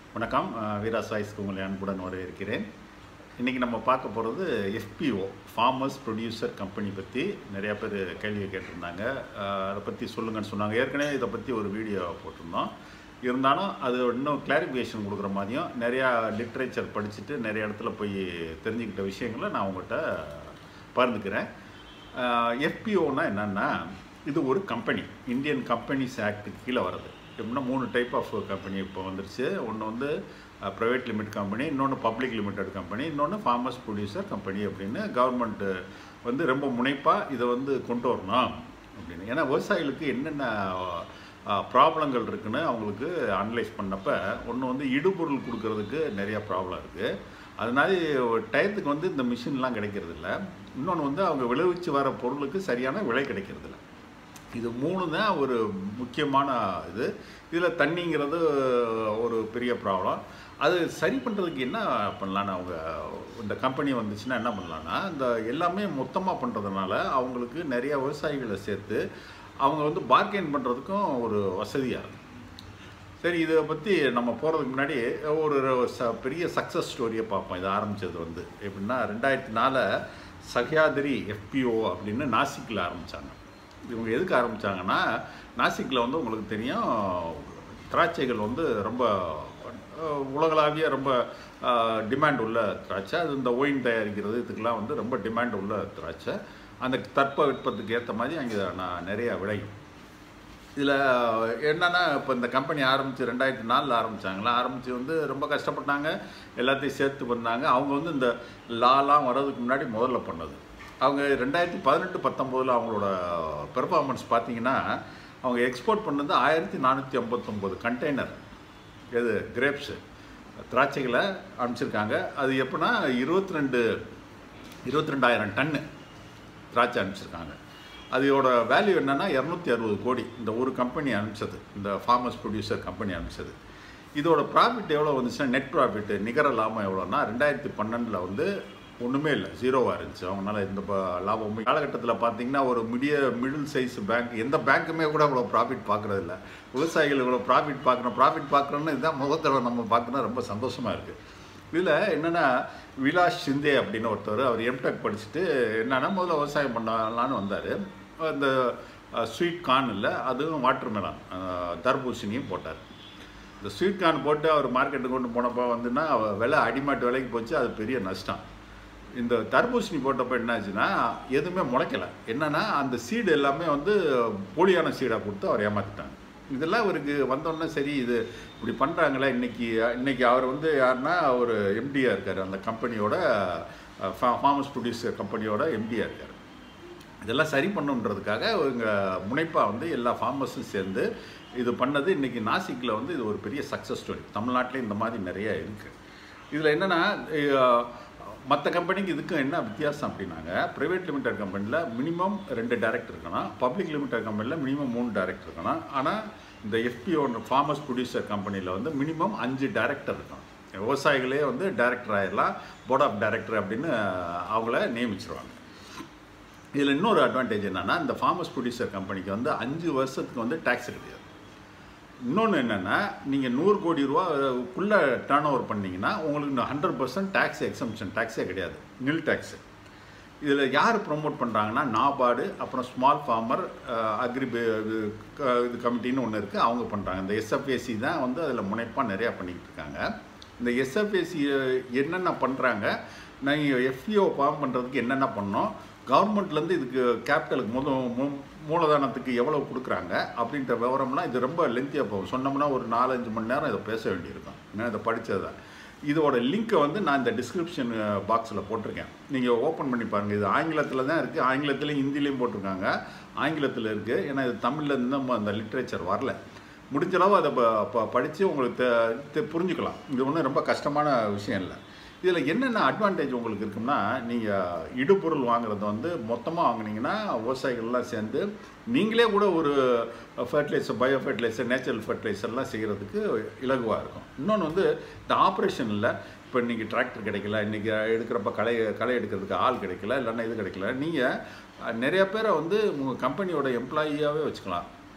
வணக்கம் அஹ், வீரா சாய்ஸ்க்கு உங்களை அன்புடன் வரவேற்கிறேன் இன்றைக்கி நம்ம பார்க்க போகிறது எஃபிஓ ஃபார்மர்ஸ் ப்ரொடியூசர் கம்பெனி பற்றி நிறையா பேர் கேள்வி கேட்டிருந்தாங்க அஹ், அதை பற்றி சொல்லுங்கன்னு சொன்னாங்க ஏற்கனவே இதை பற்றி ஒரு வீடியோ போட்டிருந்தோம் இருந்தாலும் அது இன்னும் கிளாரிஃபிகேஷன் கொடுக்குற மாதிரியும் நிறையா லிட்ரேச்சர் படிச்சுட்டு நிறைய இடத்துல போய் தெரிஞ்சுக்கிட்ட விஷயங்களை நான் உங்கள்கிட்ட பகிர்ந்துக்கிறேன் எஃபிஓனா என்னென்னா இது ஒரு கம்பெனி இந்தியன் கம்பெனிஸ் ஆக்டுக்கு கீழே வருது எப்படின்னா மூணு டைப் ஆஃப் கம்பெனி இப்போ வந்துருச்சு ஒன்று வந்து ப்ரைவேட் லிமிட் கம்பெனி இன்னொன்று பப்ளிக் லிமிடெட் கம்பெனி இன்னொன்று ஃபார்மர்ஸ் ப்ரொடியூசர் கம்பெனி அப்படின்னு கவர்மெண்ட்டு வந்து ரொம்ப முனைப்பாக இதை வந்து கொண்டு வரணும் அப்படின்னு ஏன்னா விவசாயிகளுக்கு என்னென்ன ப்ராப்ளங்கள் இருக்குன்னு அவங்களுக்கு அனலைஸ் பண்ணப்ப ஒன்று வந்து இடுபொருள் கொடுக்கறதுக்கு நிறைய ப்ராப்ளம் இருக்குது அதனால ஒரு டயத்துக்கு வந்து இந்த மிஷின்லாம் கிடைக்கிறது இல்ல இன்னொன்று வந்து அவங்க விளைவிச்சு வர பொருளுக்கு சரியான விலை கிடைக்கிறது இல்ல இது மூணு தான் ஒரு முக்கியமான இது இதில் தண்ணிங்கிறது ஒரு பெரிய ப்ராப்ளம் அது சரி பண்ணுறதுக்கு என்ன பண்ணலான்னு அவங்க இந்த கம்பெனி வந்துச்சுன்னா என்ன பண்ணலான்னா இந்த எல்லாமே மொத்தமாக பண்ணுறதுனால அவங்களுக்கு நிறைய விவசாயிகளை சேர்த்து அவங்க வந்து பார்கெயின் பண்ணுறதுக்கும் ஒரு வசதியாக இருக்கும் சரி இதை பற்றி நம்ம போகிறதுக்கு முன்னாடி ஒரு ச பெரிய சக்ஸஸ் ஸ்டோரியை பார்ப்போம் இது ஆரம்பித்தது வந்து எப்படின்னா ரெண்டாயிரத்தி நாலு சஹ்யாதிரி எஃபிஓ அப்படின்னு நாசிக்கில் ஆரம்பித்தாங்க இவங்க எதுக்கு ஆரம்பித்தாங்கன்னா நாசிக்கில் வந்து உங்களுக்கு தெரியும் திராட்சைகள் வந்து ரொம்ப அஹ், உலகளாவிய ரொம்ப டிமாண்ட் உள்ள திராட்சை அது இந்த ஒயின் தயாரிக்கிறது இதுக்கெல்லாம் வந்து ரொம்ப டிமாண்ட் உள்ள திராட்சை அந்த தட்ப வெப்பத்துக்கு ஏற்ற மாதிரி அங்கே நான் நிறையா விளையும் இதில் என்னென்னா இப்போ இந்த கம்பெனி ஆரம்பித்து ரெண்டாயிரத்தி நாலில் ஆரம்பித்தாங்களா ஆரம்பித்து வந்து ரொம்ப கஷ்டப்பட்டாங்க எல்லாத்தையும் சேர்த்து பண்ணாங்க அவங்க வந்து இந்த லாலாம் வர்றதுக்கு முன்னாடி முதல்ல பண்ணது அவங்க ரெண்டாயிரத்தி பதினெட்டு பத்தொம்போதில் அவங்களோட பெர்ஃபார்மன்ஸ் பார்த்தீங்கன்னா அவங்க எக்ஸ்போர்ட் பண்ணது ஆயிரத்தி நானூற்றி ஐம்பத்தொம்போது கண்டெய்னர் எது கிரேப்ஸு திராட்சைகளை அனுப்பிச்சிருக்காங்க அது எப்படின்னா இருபத்தி ரெண்டு இருபத்தி ரெண்டாயிரம் டன்னு திராட்சை அனுப்பிச்சிருக்காங்க அதோட வேல்யூ என்னென்னா இரநூத்தி அறுபது கோடி இந்த ஒரு கம்பெனி அனுப்பிச்சது இந்த ஃபார்மர்ஸ் ப்ரொடியூசர் கம்பெனி அனுப்பிச்சது இதோட ப்ராஃபிட் எவ்வளோ வந்துச்சுன்னா நெட் ப்ராஃபிட் நிகர லாபம் எவ்வளோன்னா ரெண்டாயிரத்தி பன்னெண்டில் வந்து ஒன்றுமே இல்லை ஜீரோவாக இருந்துச்சு அவங்களால எந்த ப- லாபமும் காலகட்டத்தில் பார்த்தீங்கன்னா ஒரு மிடிய மிடில் சைஸ் பேங்க் எந்த பேங்க்குமே கூட இவ்வளோ ப்ராஃபிட் பார்க்குறது இல்லை விவசாயிகள் இவ்வளோ ப்ராஃபிட் பார்க்குறோம் ப்ராஃபிட் பார்க்குறோன்னு இதுதான் முதல் நம்ம பார்க்கணும் ரொம்ப சந்தோஷமாக இருக்குது இதில் என்னென்னா விலாஸ் சிந்தே அப்படின்னு ஒருத்தர் அவர் எம்டெக் படிச்சுட்டு என்னன்னா முதல்ல விவசாயம் பண்ணலான்னு வந்தார் இந்த ஸ்வீட் கார்ன் இல்லை அதுவும் வாட்டர் மெலான் தர்பூசணியும் போட்டார் இந்த ஸ்வீட் கார்ன் போட்டு அவர் மார்க்கெட்டுக்கு கொண்டு போனப்போ வந்துன்னா அவ- விலை அடிமாட்டு விலைக்கு போச்சு அது பெரிய நஷ்டம் இந்த தர்பூசணி போட்டப்போ என்னாச்சுன்னா எதுவுமே முளைக்கல என்னன்னா அந்த சீடு எல்லாமே வந்து போலியான சீடாக கொடுத்து அவர் ஏமாத்திட்டாங்க இதெல்லாம் அவருக்கு வந்தோடனே சரி இது இப்படி பண்ணுறாங்களே இன்னைக்கு இன்னைக்கு அவர் வந்து யாருன்னா ஒரு எம்டியாக இருக்கார் அந்த கம்பெனியோட ஃபார்மஸ் ப்ரொடியூசர் கம்பெனியோட எம்டியாக இருக்கார் இதெல்லாம் சரி பண்ணுன்றதுக்காக இவங்க முனைப்பாக வந்து எல்லா ஃபார்மர்ஸும் சேர்ந்து இது பண்ணது இன்றைக்கி நாசிக்கில் வந்து இது ஒரு பெரிய சக்ஸஸ் ஸ்டோரி தமிழ்நாட்டிலே இந்த மாதிரி நிறைய இருக்குது இதில் என்னென்னா மற்ற கம்பெனிக்கு இதுக்கும் என்ன வித்தியாசம் அப்படின்னாங்க ப்ரைவேட் லிமிடெட் கம்பெனியில் மினிமம் ரெண்டு டேரக்டர் இருக்கணும் பப்ளிக் லிமிடெட் கம்பெனியில் மினிமம் மூணு டேரக்டர் இருக்கணும் ஆனால் இந்த எஃபிஓ ஃபார்மர்ஸ் ப்ரொடியூசர் கம்பெனியில் வந்து மினிமம் அஞ்சு டேரக்டர் இருக்கணும் விவசாயிகளே வந்து டேரக்டர் ஆயிடலாம் போர்ட் ஆஃப் டைரக்டர் அப்படின்னு அவங்கள நியமிச்சிருவாங்க இதில் இன்னொரு அட்வான்டேஜ் என்னென்னா இந்த ஃபார்மர்ஸ் ப்ரொடியூசர் கம்பெனிக்கு வந்து அஞ்சு வருஷத்துக்கு வந்து டேக்ஸ் கிடையாது இன்னொன்று என்னென்னா நீங்கள் நூறு கோடி ரூபாக்குள்ளே டேர்ன் ஓவர் பண்ணீங்கன்னா உங்களுக்கு ஹண்ட்ரட் பர்சன்ட் டேக்ஸ் எக்ஸம்ஷன் டேக்ஸே கிடையாது நில் டேக்ஸு இதில் யார் ப்ரொமோட் பண்ணுறாங்கன்னா நாபார்டு அப்புறம் ஸ்மால் ஃபார்மர் அக்ரி இது கமிட்டின்னு ஒன்று இருக்குது அவங்க பண்ணுறாங்க இந்த எஸ்எஃப்ஏசி தான் வந்து அதில் முனைப்பாக நிறையா பண்ணிக்கிட்டு இருக்காங்க இந்த எஸ்எஃப்ஏசி என்னென்ன பண்ணுறாங்க நீங்கள் எஃப்இஓ ஃபார்ம் பண்ணுறதுக்கு என்னென்ன பண்ணோம் கவர்மெண்ட்லேருந்து இதுக்கு கேபிட்டலுக்கு முத மூ- மூலதனத்துக்கு எவ்வளோ கொடுக்குறாங்க அப்படின்ற விவரம்லாம் இது ரொம்ப லென்த்தியாக போகும் சொன்னோம்னா ஒரு நாலஞ்சு மணி நேரம் இதை பேச வேண்டியிருக்கும் நான் இதை படித்தது தான் இதோட லிங்க்கை வந்து நான் இந்த டிஸ்கிரிப்ஷன் பாக்ஸில் போட்டிருக்கேன் நீங்கள் ஓப்பன் பண்ணி பாருங்கள் இது ஆங்கிலத்தில் தான் இருக்குது ஆங்கிலத்துலேயும் ஹிந்திலையும் போட்டிருக்காங்க ஆங்கிலத்தில் இருக்குது ஏன்னா இது தமிழில் இன்னும் அந்த லிட்ரேச்சர் வரல முடிஞ்ச அளவு அதை ப- ப- படித்து உங்களுக்கு தெ- தெ- புரிஞ்சுக்கலாம் இது ஒன்றும் ரொம்ப கஷ்டமான விஷயம் இல்லை இதில் என்னென்ன அட்வான்டேஜ் உங்களுக்கு இருக்குன்னா நீங்கள் இடுபொருள் வாங்குறது வந்து மொத்தமாக வாங்குனீங்கன்னா விவசாயிகள்லாம் சேர்ந்து நீங்களே கூட ஒரு ஃபர்டிலைசர் பயோ ஃபர்டிலைசர் நேச்சுரல் ஃபர்டிலைசர்லாம் செய்கிறதுக்கு இலகுவாக இருக்கும் இன்னொன்று வந்து இந்த ஆப்ரேஷனில் இப்போ இன்றைக்கி டிராக்டர் கிடைக்கல இன்றைக்கி எடுக்கிறப்ப களை களை எடுக்கிறதுக்கு ஆள் கிடைக்கல இல்லைன்னா இது கிடைக்கல நீங்கள் நிறைய பேரை வந்து உங்கள் கம்பெனியோட எம்ப்ளாயியாகவே வச்சுக்கலாம்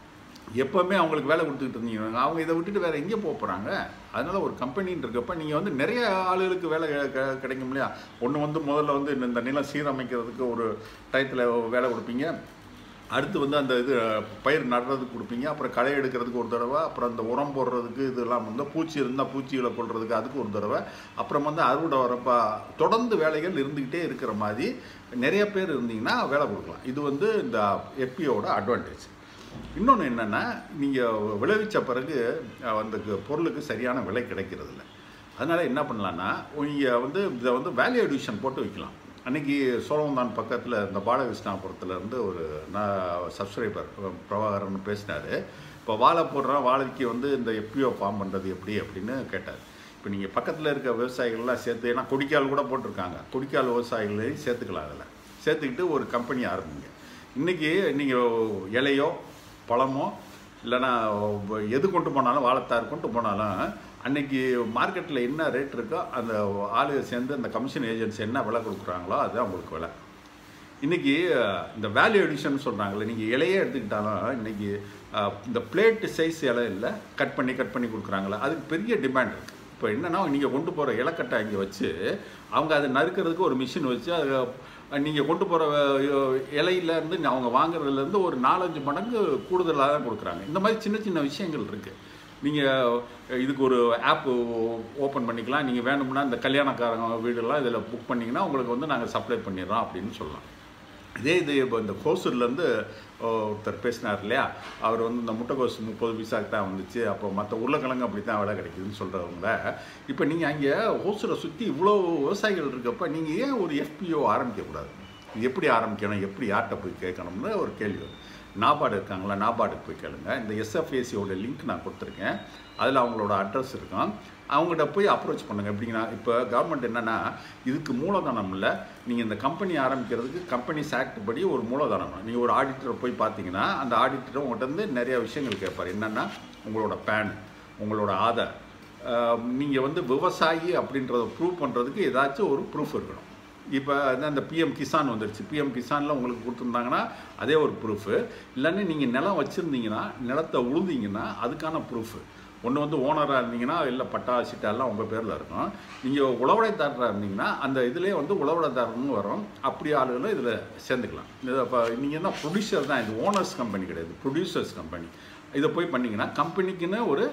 எப்போவுமே அவங்களுக்கு வேலை கொடுத்துக்கிட்டு இருந்தீங்க அவங்க இதை விட்டுட்டு வேறு எங்கே போக போகிறாங்க அதனால் ஒரு கம்பெனின்னு இருக்கப்ப நீங்கள் வந்து நிறைய ஆளுகளுக்கு வேலை கெ- கெ- கிடைக்கும் இல்லையா ஒன்று வந்து முதல்ல வந்து இந்த நிலம் சீரமைக்கிறதுக்கு ஒரு டயத்தில் வேலை கொடுப்பீங்க அடுத்து வந்து அந்த இது பயிர் நடுறதுக்கு கொடுப்பீங்க அப்புறம் களை எடுக்கிறதுக்கு ஒரு தடவை அப்புறம் அந்த உரம் போடுறதுக்கு இதெல்லாம் வந்து பூச்சி இருந்தால் பூச்சிகளை கொள்றதுக்கு அதுக்கு ஒரு தடவை அப்புறம் வந்து அறுவடை வரப்ப தொடர்ந்து வேலைகள் இருந்துக்கிட்டே இருக்கிற மாதிரி நிறைய பேர் இருந்தீங்கன்னா வேலை கொடுக்கலாம் இது வந்து இந்த எப்பியோட அட்வான்டேஜ் இன்னொன்று என்னென்னா நீங்கள் விளைவிச்ச பிறகு அஹ், அந்த கு- பொருளுக்கு சரியான விலை கிடைக்கிறது இல்ல அதனால் என்ன பண்ணலான்னா நீங்கள் வந்து இதை வந்து வேல்யூ அடிஷன் போட்டு விற்கலாம் அன்னைக்கு சோழவந்தான் பக்கத்தில் இந்த பாலகிருஷ்ணாபுரத்தில் இருந்து ஒரு நான் சப்ஸ்கிரைபர் பிரபாகரன் பேசினார் இப்போ வாழை போடுறோம் வாழைக்கு வந்து இந்த எப்பிஓ ஃபார்ம் பண்ணுறது எப்படி அப்படின்னு கேட்டார் இப்போ நீங்கள் பக்கத்தில் இருக்க விவசாயிகள்லாம் சேர்த்து ஏன்னா கொடிக்கால் கூட போட்டிருக்காங்க கொடிக்கால் விவசாயிகளையும் சேர்த்துக்கலாம் அதில் சேர்த்துக்கிட்டு ஒரு கம்பெனி ஆரம்பிங்க இன்றைக்கி நீங்கள் இலையோ பழமோ இல்லைன்னா எது கொண்டு போனாலும் வாழைத்தார் கொண்டு போனாலும் அன்னைக்கு மார்க்கெட்டில் என்ன ரேட் இருக்கோ அந்த ஆளுக சேர்ந்து அந்த கமிஷன் ஏஜென்சி என்ன விலை கொடுக்குறாங்களோ அதுதான் உங்களுக்கு விலை இன்னைக்கு அஹ், இந்த வேல்யூ எடிஷன் சொல்கிறாங்களே நீங்கள் இலையே எடுத்துக்கிட்டாலும் இன்னைக்கு அஹ், இந்த பிளேட் சைஸ் இலை இல்லை கட் பண்ணி கட் பண்ணி கொடுக்குறாங்களா அதுக்கு பெரிய டிமாண்ட் இருக்குது இப்போ என்னன்னா நீங்கள் கொண்டு போகிற இலக்கட்டை இங்கே வச்சு அவங்க அதை நறுக்கிறதுக்கு ஒரு மிஷின் வச்சு அதை நீங்கள் கொண்டு போகிற இலையிலேருந்து அவங்க வாங்குறதுலேருந்து ஒரு நாலஞ்சு மடங்கு கூடுதலாக தான் கொடுக்குறாங்க இந்த மாதிரி சின்ன சின்ன விஷயங்கள் இருக்குது நீங்கள் இதுக்கு ஒரு ஆப் ஓப்பன் பண்ணிக்கலாம் நீங்கள் வேணும்னா இந்த கல்யாணக்காரங்க வீடெல்லாம் இதில் புக் பண்ணிங்கன்னா உங்களுக்கு வந்து நாங்கள் சப்ளை பண்ணிடுறோம் அப்படின்னு சொல்லலாம் இதே இது இப்போ இந்த ஹோசூர்லேருந்து ஒருத்தர் பேசினார் இல்லையா அவர் வந்து இந்த முட்டைக்கோஸ் முப்பது பைசாக்கு தான் வந்துச்சு அப்போ மற்ற உருளைக்கிழங்கு அப்படி தான் விலை கிடைக்குதுன்னு சொல்கிறவங்கள இப்போ நீங்கள் அங்கே ஹோசூரை சுற்றி இவ்வளோ விவசாயிகள் இருக்கப்ப நீங்கள் ஏன் ஒரு எஃபிஓ ஆரம்பிக்கக்கூடாது இது எப்படி ஆரம்பிக்கணும் எப்படி யார்கிட்ட போய் கேட்கணும்னு ஒரு கேள்வி வரும் நாபார்டு இருக்காங்களா நாபார்டுக்கு போய் கேளுங்க இந்த எஸ்எஃப்ஏசியோட லிங்க் நான் கொடுத்துருக்கேன் அதில் அவங்களோட அட்ரஸ் இருக்கும் அவங்ககிட்ட போய் அப்ரோச் பண்ணுங்க எப்படின்னா இப்போ கவர்மெண்ட் என்னன்னா இதுக்கு மூலதனம் இல்லை நீங்கள் இந்த கம்பெனி ஆரம்பிக்கிறதுக்கு கம்பெனிஸ் ஆக்ட் படி ஒரு மூலதனம் நீங்கள் ஒரு ஆடிட்டரை போய் பார்த்தீங்கன்னா அந்த ஆடிட்டர் உங்கள்கிட்ட இருந்து நிறைய விஷயங்கள் கேட்பார் என்னென்னா உங்களோட பேன் உங்களோட ஆதார் நீங்கள் வந்து விவசாயி அப்படின்றத ப்ரூவ் பண்ணுறதுக்கு ஏதாச்சும் ஒரு ப்ரூஃப் இருக்கணும் இப்போ அந்த பிஎம் கிசான் வந்துடுச்சு பிஎம் கிசானில் உங்களுக்கு கொடுத்துருந்தாங்கன்னா அதே ஒரு ப்ரூஃபு இல்லைன்னா நீங்கள் நிலம் வச்சுருந்தீங்கன்னா நிலத்தை உழுந்தீங்கன்னா அதுக்கான ப்ரூஃபு ஒன்று வந்து ஓனராக இருந்தீங்கன்னா இல்லை பட்டா சிட்டாலாம் உங்கள் பேரில் இருக்கும் நீங்கள் உழவடைதாரராக இருந்தீங்கன்னா அந்த இதுலேயே வந்து உழவடைதாரர்னு வரும் அப்படி ஆளுகளும் இதில் சேர்ந்துக்கலாம் இது இப்போ நீங்கள் என்ன ப்ரொடியூசர் தான் இது ஓனர்ஸ் கம்பெனி கிடையாது ப்ரொடியூசர்ஸ் கம்பெனி இதை போய் பண்ணிங்கன்னா கம்பெனிக்குன்னு ஒரு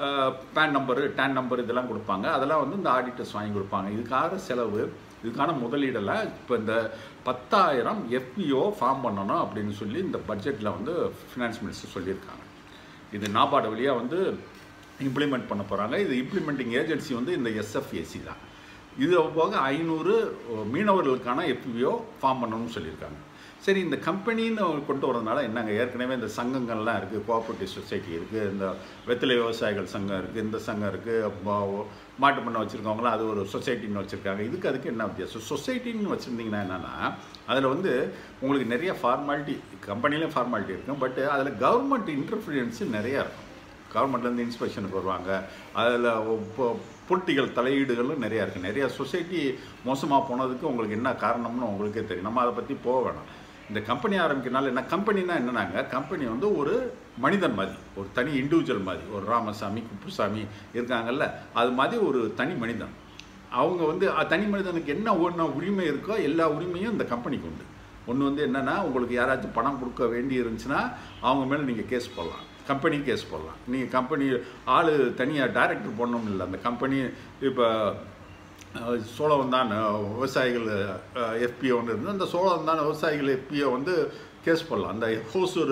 பேன் நம்பரு டேன் நம்பர் இதெல்லாம் கொடுப்பாங்க அதெல்லாம் வந்து இந்த ஆடிட்டர்ஸ் வாங்கி கொடுப்பாங்க இதுக்காக செலவு இதுக்கான முதலீடெல்லாம் இப்போ இந்த பத்தாயிரம் எஃபிஓ ஃபார்ம் பண்ணணும் அப்படின்னு சொல்லி இந்த பட்ஜெட்டில் வந்து ஃபினான்ஸ் மினிஸ்டர் சொல்லியிருக்காங்க இது நாபார்டு வழியாக வந்து இம்ப்ளிமெண்ட் பண்ண போகிறாங்க இது இம்ப்ளிமெண்டிங் ஏஜென்சி வந்து இந்த எஸ்எஃப்ஏசி தான் இது போக ஐநூறு மீனவர்களுக்கான எஃபிஓ ஃபார்ம் பண்ணணும்னு சொல்லியிருக்காங்க சரி இந்த கம்பெனின்னு கொண்டு வரதுனால என்னங்க ஏற்கனவே இந்த சங்கங்கள்லாம் இருக்குது கோஆப்ரேட்டிவ் சொசைட்டி இருக்குது இந்த வெத்திலை விவசாயிகள் சங்கம் இருக்குது இந்த சங்கம் இருக்குது மாட்டு பண்ணை வச்சுருக்கவங்களாம் அது ஒரு சொசைட்டின்னு வச்சுருக்காங்க இதுக்கு அதுக்கு என்ன வித்தியாசம் சொசைட்டின்னு வச்சுருந்தீங்கன்னா என்னென்னா அதில் வந்து உங்களுக்கு நிறைய ஃபார்மாலிட்டி கம்பெனிலையும் ஃபார்மாலிட்டி இருக்கும் பட் அதில் கவர்மெண்ட் இன்டர்ஃபீரியன்ஸு நிறையா இருக்கும் கவர்மெண்ட்லேருந்து இன்ஸ்பெக்ஷனுக்கு வருவாங்க அதில் பொலிட்டிக்கல் தலையீடுகளும் நிறையா இருக்குது நிறையா சொசைட்டி மோசமாக போனதுக்கு உங்களுக்கு என்ன காரணம்னு உங்களுக்கே தெரியும் நம்ம அதை பற்றி போக வேணாம் இந்த கம்பெனி ஆரம்பிக்கிறனால என்ன கம்பெனினா என்னன்னாங்க கம்பெனி வந்து ஒரு மனிதன் மாதிரி ஒரு தனி இண்டிவிஜுவல் மாதிரி ஒரு ராமசாமி குப்புசாமி இருக்காங்கல்ல அது மாதிரி ஒரு தனி மனிதன் அவங்க வந்து அ- தனி மனிதனுக்கு என்ன ஒன்று உரிமை இருக்கோ எல்லா உரிமையும் இந்த கம்பெனிக்கு உண்டு ஒன்று வந்து என்னென்னா உங்களுக்கு யாராச்சும் பணம் கொடுக்க வேண்டி இருந்துச்சுன்னா அவங்க மேலே நீங்கள் கேஸ் போடலாம் கம்பெனி கேஸ் போடலாம் நீங்கள் கம்பெனி ஆள் தனியாக டைரக்டர் போடணும் இல்லை அந்த கம்பெனி இப்போ அஹ், சோழவந்தான் அஹ், விவசாயிகள் எஃபிஓன்னு இருந்து அந்த சோழவந்தான் விவசாயிகள் எஃபிஓ வந்து கேஸ் போடலாம் அந்த ஹோசூர்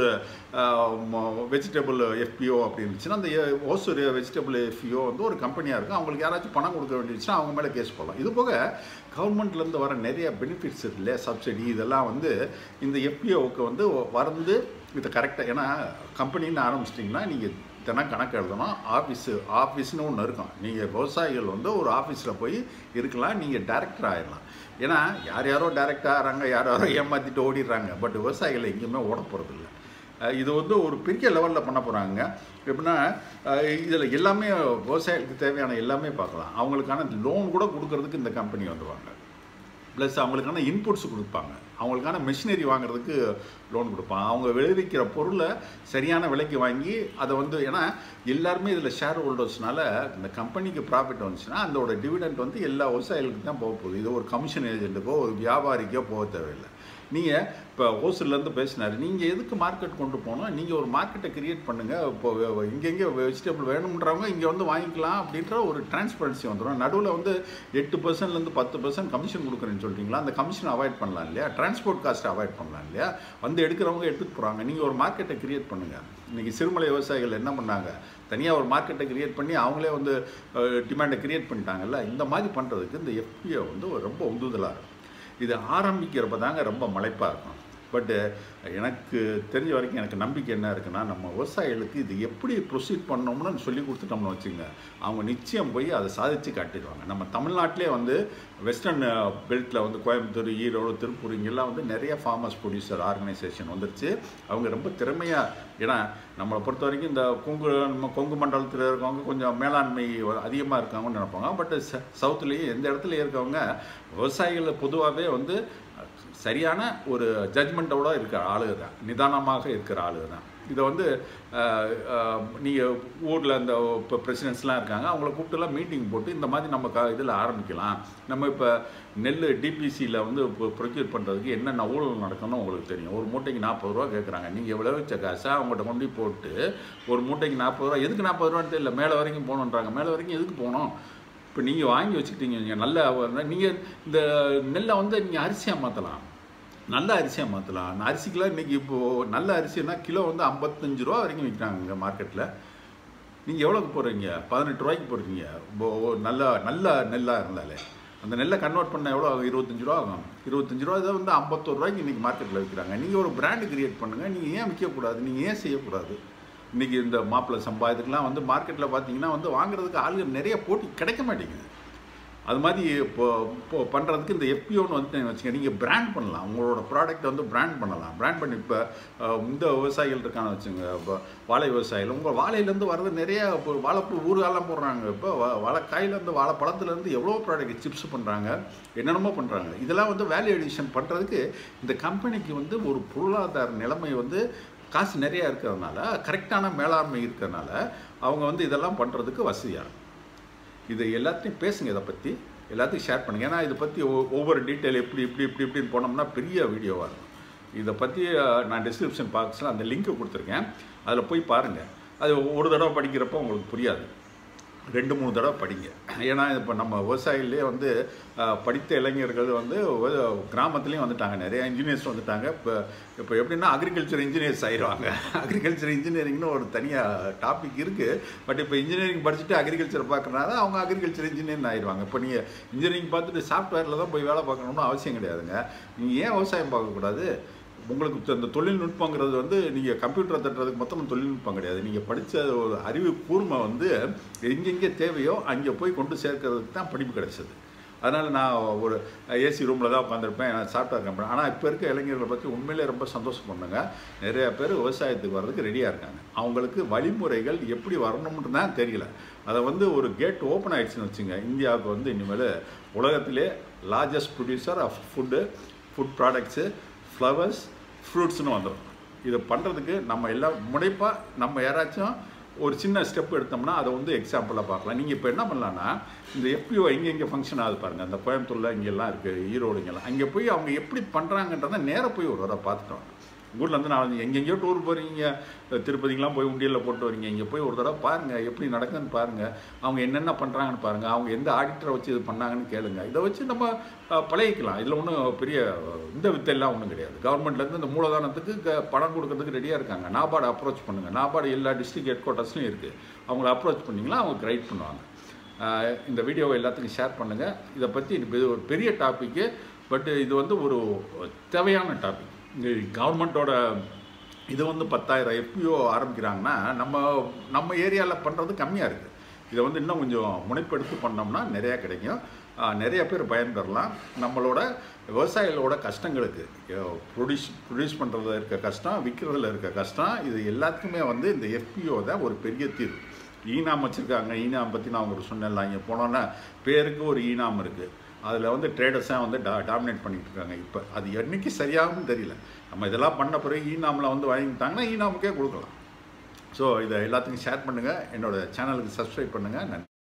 வெஜிடபிள் எஃபிஓ அப்படி இருந்துச்சுன்னா அந்த எ- ஹோசூர் வெஜிடபிள் எஃபிஓ வந்து ஒரு கம்பெனியாக இருக்கும் அவங்களுக்கு யாராச்சும் பணம் கொடுக்க வேண்டியிருச்சுன்னா அவங்க மேலே கேஸ் போடலாம் இது போக கவர்மெண்ட்லேருந்து வர நிறைய பெனிஃபிட்ஸ் இருக்கு இல்லையா சப்சிடி இதெல்லாம் வந்து இந்த எஃபிஓவுக்கு வந்து வந்து இது கரெக்டாக ஏன்னா கம்பெனின்னு ஆரம்பிச்சிட்டிங்கன்னா நீங்கள் தினம் கணக்கு எழுதணும் ஆஃபீஸு ஆஃபீஸ்னு ஒன்று இருக்கும் நீங்கள் விவசாயிகள் வந்து ஒரு ஆஃபீஸில் போய் இருக்கலாம் நீங்கள் டைரக்டர் ஆயிடலாம் ஏன்னா யார் யாரோ டைரக்டர் ஆகிறாங்க யார் யாரோ ஏமாற்றிட்டு ஓடிடுறாங்க பட் விவசாயிகள் எங்கேயுமே ஓட போகிறதில்ல இது வந்து ஒரு பெரிய லெவலில் பண்ண போகிறாங்க எப்படின்னா இதில் எல்லாமே விவசாயிகளுக்கு தேவையான எல்லாமே பார்க்கலாம் அவங்களுக்கான லோன் கூட கொடுக்கறதுக்கு இந்த கம்பெனி வந்துருவாங்க ப்ளஸ் அவங்களுக்கான இன்புட்ஸ் கொடுப்பாங்க அவங்களுக்கான மெஷினரி வாங்குறதுக்கு லோன் கொடுப்பாங்க அவங்க விளைவிக்கிற பொருளை சரியான விலைக்கு வாங்கி அதை வந்து ஏன்னா எல்லாருமே இதில் ஷேர் ஹோல்டர்ஸ்னால இந்த கம்பெனிக்கு ப்ராஃபிட் வந்துச்சுன்னா அதோட டிவிடெண்ட் வந்து எல்லா விவசாயிகளுக்கு தான் போக போகுது இது ஒரு கமிஷன் ஏஜென்ட்டுக்கோ ஒரு வியாபாரிக்கோ போக தேவையில்லை நீங்கள் இப்போ ஓசூர்லேருந்து பேசினார் நீங்கள் எதுக்கு மார்க்கெட் கொண்டு போகணும் நீங்கள் ஒரு மார்க்கெட்டை கிரியேட் பண்ணுங்கள் இப்போ இங்கெங்கே வெஜிடபிள் வேணுன்றவங்க இங்கே வந்து வாங்கிக்கலாம் அப்படின்ற ஒரு டிரான்ஸ்பரன்சி வந்துடும் நடுவில் வந்து எட்டு பர்சன்ட்லேருந்து பத்து பர்சன்ட் கமிஷன் கொடுக்குறேன்னு சொல்கிறீங்களா அந்த கமிஷன் அவாய்ட் பண்ணலாம் இல்லையா டிரான்ஸ்போர்ட் காஸ்ட்டை அவாய்ட் பண்ணலாம் இல்லையா வந்து எடுக்கிறவங்க எடுத்துகிட்டு போகிறாங்க நீங்கள் ஒரு மார்க்கெட்டை கிரியேட் பண்ணுங்கள் இன்றைக்கி சிறுமலை விவசாயிகள் என்ன பண்ணாங்க தனியாக ஒரு மார்க்கெட்டை கிரியேட் பண்ணி அவங்களே வந்து டிமாண்டை கிரியேட் பண்ணிட்டாங்கல்ல இந்த மாதிரி பண்ணுறதுக்கு இந்த எஃபிஐ வந்து ஒரு ரொம்ப உந்துதலாக இருக்கும் இது ஆரம்பிக்கிறப்ப தாங்க ரொம்ப மலைப்பாக இருக்கும் பட்டு எனக்கு தெரிஞ்ச வரைக்கும் எனக்கு நம்பிக்கை என்ன இருக்குன்னா நம்ம விவசாயிகளுக்கு இது எப்படி ப்ரொசீட் பண்ணோம்னு சொல்லி கொடுத்துட்டோம்னு வச்சுங்க அவங்க நிச்சயம் போய் அதை சாதித்து காட்டிடுவாங்க நம்ம தமிழ்நாட்டிலே வந்து வெஸ்டர்ன் பெல்ட்டில் வந்து கோயம்புத்தூர் ஈரோடு திருப்பூர் இங்கெல்லாம் வந்து நிறைய ஃபார்மர்ஸ் ப்ரொடியூசர் ஆர்கனைசேஷன் வந்துருச்சு அவங்க ரொம்ப திறமையாக ஏன்னா நம்மளை பொறுத்த வரைக்கும் இந்த கொங்கு நம்ம கொங்கு மண்டலத்தில் இருக்கவங்க கொஞ்சம் மேலாண்மை அதிகமாக இருக்காங்கன்னு நினைப்பாங்க பட் சவுத்துலேயும் எந்த இடத்துல இருக்கவங்க விவசாயிகள் பொதுவாகவே வந்து சரியான ஒரு ஜட்ஜ்மெண்ட்டோட இருக்கிற ஆளுக தான் நிதானமாக இருக்கிற ஆளுக தான் இதை வந்து நீங்கள் ஊரில் இந்த இப்போ பிரசிடென்ட்ஸ்லாம் இருக்காங்க அவங்கள கூப்பிட்டுலாம் மீட்டிங் போட்டு இந்த மாதிரி நம்ம க இதில் ஆரம்பிக்கலாம் நம்ம இப்போ நெல் டிபிசியில் வந்து இப்போ ப்ரொக்யூர் பண்ணுறதுக்கு என்னென்ன ஊழல் நடக்கணும்னு உங்களுக்கு தெரியும் ஒரு மூட்டைக்கு நாற்பது ரூபா கேட்குறாங்க நீங்கள் விளைவிச்ச காசை அவங்கள்ட்ட கொண்டு போய் போட்டு ஒரு மூட்டைக்கு நாற்பது ரூபா எதுக்கு நாற்பது ரூபான்னு தெரியல மேலே வரைக்கும் போகணுன்றாங்க மேலே வரைக்கும் எதுக்கு போகணும் இப்போ நீங்கள் வாங்கி வச்சுக்கிட்டீங்க நீங்கள் நல்ல நீங்கள் இந்த நெல்லை வந்து நீங்கள் அரிசியாக மாற்றலாம் நல்ல அரிசியாக மாற்றலாம் அந்த அரிசிக்கெலாம் இன்றைக்கி இப்போது நல்ல அரிசினா கிலோ வந்து ஐம்பத்தஞ்சு ரூபா வரைக்கும் விற்கிறாங்க இங்கே மார்க்கெட்டில் நீங்கள் எவ்வளோக்கு போடுறீங்க பதினெட்டு ரூபாய்க்கு போடுறீங்க இப்போ நல்ல நல்ல நெல்லாக இருந்தாலே அந்த நெல்லை கன்வெர்ட் பண்ண எவ்வளோ ஆகும் இருபத்தஞ்சு ரூபா ஆகும் இருபத்தஞ்சு ரூபா இதை வந்து ஐம்பத்தோரு ரூபாய்க்கு இன்றைக்கி மார்க்கெட்டில் விற்கிறாங்க நீங்கள் ஒரு பிராண்டு கிரியேட் பண்ணுங்கள் நீங்கள் ஏன் விற்கக்கூடாது நீங்கள் ஏன் செய்யக்கூடாது இன்றைக்கி இந்த மாப்பிள்ளை சம்பா இதுக்கெலாம் வந்து மார்க்கெட்டில் பார்த்தீங்கன்னா வந்து வாங்குறதுக்கு ஆளுகள் நிறைய போட்டி கிடைக்க மாட்டேங்குது அது மாதிரி இப்போ இப்போ பண்ணுறதுக்கு இந்த எப்பிஓன்னு வந்து வச்சுக்க நீங்கள் பிராண்ட் பண்ணலாம் உங்களோட ப்ராடக்ட்டை வந்து பிராண்ட் பண்ணலாம் பிராண்ட் பண்ணி இப்போ இந்த விவசாயிகள் இருக்கான்னு வச்சுங்க இப்போ வாழை விவசாயிகள் உங்கள் வாழையிலேருந்து வர்றது நிறைய இப்போ வாழைப்பூ ஊறுகாலாம் போடுறாங்க இப்போ வாழைக்காயிலேருந்து வாழைப்பழத்துலேருந்து எவ்வளோ ப்ராடக்ட் சிப்ஸ் பண்ணுறாங்க என்னென்னமோ பண்ணுறாங்க இதெல்லாம் வந்து வேல்யூ எடிஷன் பண்ணுறதுக்கு இந்த கம்பெனிக்கு வந்து ஒரு பொருளாதார நிலைமை வந்து காசு நிறையா இருக்கிறதுனால கரெக்டான மேலாண்மை இருக்கிறதுனால அவங்க வந்து இதெல்லாம் பண்ணுறதுக்கு வசதியாக இருக்கும் இது எல்லாத்தையும் பேசுங்க இதை பற்றி எல்லாத்தையும் ஷேர் பண்ணுங்கள் ஏன்னா இதை பற்றி ஒவ்வொரு டீட்டெயில் எப்படி இப்படி இப்படி இப்படின்னு போனோம்னா பெரிய வீடியோவாக இருக்கும் இதை பற்றி நான் டிஸ்கிரிப்ஷன் பாக்ஸில் அந்த லிங்க்கை கொடுத்துருக்கேன் அதில் போய் பாருங்கள் அது ஒரு தடவை படிக்கிறப்போ உங்களுக்கு புரியாது ரெண்டு மூணு தடவை படிங்க ஏன்னா இப்போ நம்ம விவசாயிலே வந்து படித்த இளைஞர்கள் வந்து கிராமத்துலேயும் வந்துட்டாங்க நிறைய இன்ஜினியர்ஸ் வந்துட்டாங்க இப்போ இப்போ எப்படின்னா அக்ரிகல்ச்சர் இன்ஜினியர்ஸ் ஆயிடுவாங்க அக்ரிகல்ச்சர் இன்ஜினியரிங்னு ஒரு தனியாக டாபிக் இருக்குது பட் இப்போ இன்ஜினியரிங் படிச்சுட்டு அக்ரிகல்ச்சர் பார்க்குறனால அவங்க அக்ரிகல்ச்சர் இன்ஜினியர் ஆயிடுவாங்க இப்போ நீங்கள் இன்ஜினியரிங் பார்த்துட்டு சாஃப்ட்வேரில் தான் போய் வேலை பார்க்கணும்னு அவசியம் கிடையாதுங்க நீங்கள் ஏன் விவசாயம் பார்க்கக்கூடாது உங்களுக்கு அந்த தொழில்நுட்பங்கிறது வந்து நீங்கள் கம்ப்யூட்டரை தட்டுறதுக்கு மொத்தம் தொழில்நுட்பம் கிடையாது நீங்கள் படித்த ஒரு அறிவு கூர்மை வந்து எங்கெங்கே தேவையோ அங்கே போய் கொண்டு சேர்க்கறதுக்கு தான் படிப்பு கிடைச்சது அதனால் நான் ஒரு ஏசி ரூமில் தான் உட்காந்துருப்பேன் நான் சாஃப்ட்வேர் கம்பெனி ஆனால் இப்போ இருக்க இளைஞர்களை பற்றி உண்மையிலே ரொம்ப சந்தோஷம் பண்ணுங்க நிறைய பேர் விவசாயத்துக்கு வர்றதுக்கு ரெடியாக இருக்காங்க அவங்களுக்கு வழிமுறைகள் எப்படி வரணும்னு தான் தெரியல அதை வந்து ஒரு கேட் ஓப்பன் ஆகிடுச்சுன்னு வச்சுங்க இந்தியாவுக்கு வந்து இனிமேல் உலகத்திலே largest producer of food food products flowers ஃப்ரூட்ஸ்னு வந்துடும் இதை பண்ணுறதுக்கு நம்ம எல்லாம் முனைப்பாக நம்ம யாராச்சும் ஒரு சின்ன ஸ்டெப் எடுத்தோம்னா அதை வந்து எக்ஸாம்பிளாக பார்க்கலாம் நீங்கள் இப்போ என்ன பண்ணலான்னா இந்த எஃபிஓ இங்கே இங்கே ஃபங்க்ஷன் ஆகுது பாருங்கள் அந்த கோயம்புத்தூரில் இங்கெல்லாம் இருக்குது ஈரோடு இங்கெல்லாம் அங்கே போய் அவங்க எப்படி பண்ணுறாங்கன்றதை நேராக போய் ஒரு தடவை பார்த்துட்டோம் ஊர்லேருந்து நான் எங்கெங்கேயோ டூர் போகிறீங்க திருப்பதிக்கெலாம் போய் உண்டியலில் போட்டு வரீங்க இங்கே போய் ஒரு தடவை பாருங்கள் எப்படி நடக்குதுன்னு பாருங்கள் அவங்க என்னென்ன பண்ணுறாங்கன்னு பாருங்கள் அவங்க எந்த ஆடிட்டரை வச்சு இது பண்ணாங்கன்னு கேளுங்க இதை வச்சு நம்ம பழகிக்கலாம் இதில் ஒன்றும் பெரிய இந்த வித்தையெல்லாம் ஒன்றும் கிடையாது கவர்மெண்ட்லேருந்து இந்த மூலதனத்துக்கு க பணம் கொடுக்கறதுக்கு ரெடியாக இருக்காங்க நாபார்டு அப்ரோச் பண்ணுங்கள் நாபார்டு எல்லா டிஸ்ட்ரிக்ட் ஹெட் குவார்ட்டர்ஸ்லையும் இருக்குது அவங்கள அப்ரோச் பண்ணிங்களா அவங்க கைட் பண்ணுவாங்க இந்த வீடியோவை எல்லாத்துக்கும் ஷேர் பண்ணுங்கள் இதை பற்றி இது ஒரு பெரிய டாப்பிக்கு பட் இது வந்து ஒரு தேவையான டாபிக் கவர்மெண்ட்டோட இது வந்து பத்தாயிரம் எஃபிஓ ஆரம்பிக்கிறாங்கன்னா நம்ம நம்ம ஏரியாவில் பண்ணுறது கம்மியாக இருக்குது இதை வந்து இன்னும் கொஞ்சம் முனைப்பெடுத்து பண்ணோம்னா நிறையா கிடைக்கும் நிறைய பேர் பயன்பெறலாம் நம்மளோட விவசாயிகளோட கஷ்டங்களுக்கு ப்ரொடியூஸ் ப்ரொடியூஸ் பண்ணுறதுல இருக்க கஷ்டம் விற்கிறதுல இருக்க கஷ்டம் இது எல்லாத்துக்குமே வந்து இந்த எஃபிஓ தான் ஒரு பெரிய தீர்வு ஈனாம் வச்சுருக்காங்க ஈனாம் பற்றி நான் உங்களுக்கு சொன்னேன்ல இங்கே போனோன்னா பேருக்கு ஒரு ஈனாம் இருக்குது அதில் வந்து ட்ரேடர்ஸாக வந்து டா டாமினேட் பண்ணிட்டு இருக்காங்க இப்போ அது என்னைக்கு சரியாகும்னு தெரியல நம்ம இதெல்லாம் பண்ண பிறகு ஈனாமில் வந்து வாங்கிட்டாங்கன்னா ஈனாமுக்கே கொடுக்கலாம் ஸோ இதை எல்லாத்துக்கும் ஷேர் பண்ணுங்கள் என்னோட சேனலுக்கு சப்ஸ்கிரைப் பண்ணுங்கள் நன்றி